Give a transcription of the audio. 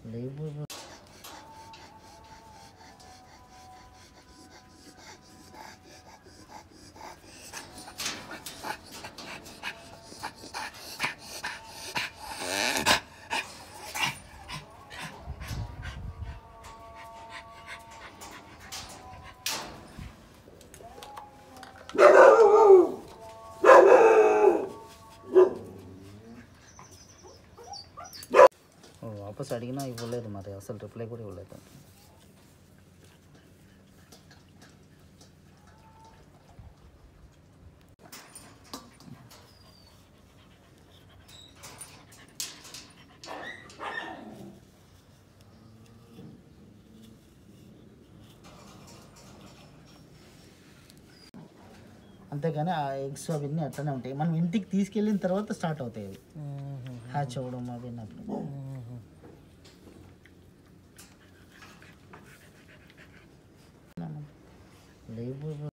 లేవు వాపస్ అడిగినా ఇవ్వలేదు మరి అసలు రిప్లై కూడా ఇవ్వలేదు అంతేగాని ఆ ఎగ్స్ అవన్నీ అట్లనే ఉంటాయి మనం ఇంటికి తీసుకెళ్ళిన తర్వాత స్టార్ట్ అవుతాయి అవి హ్యాచ్ అవ్వడం అవి అన్నప్పుడు లేవు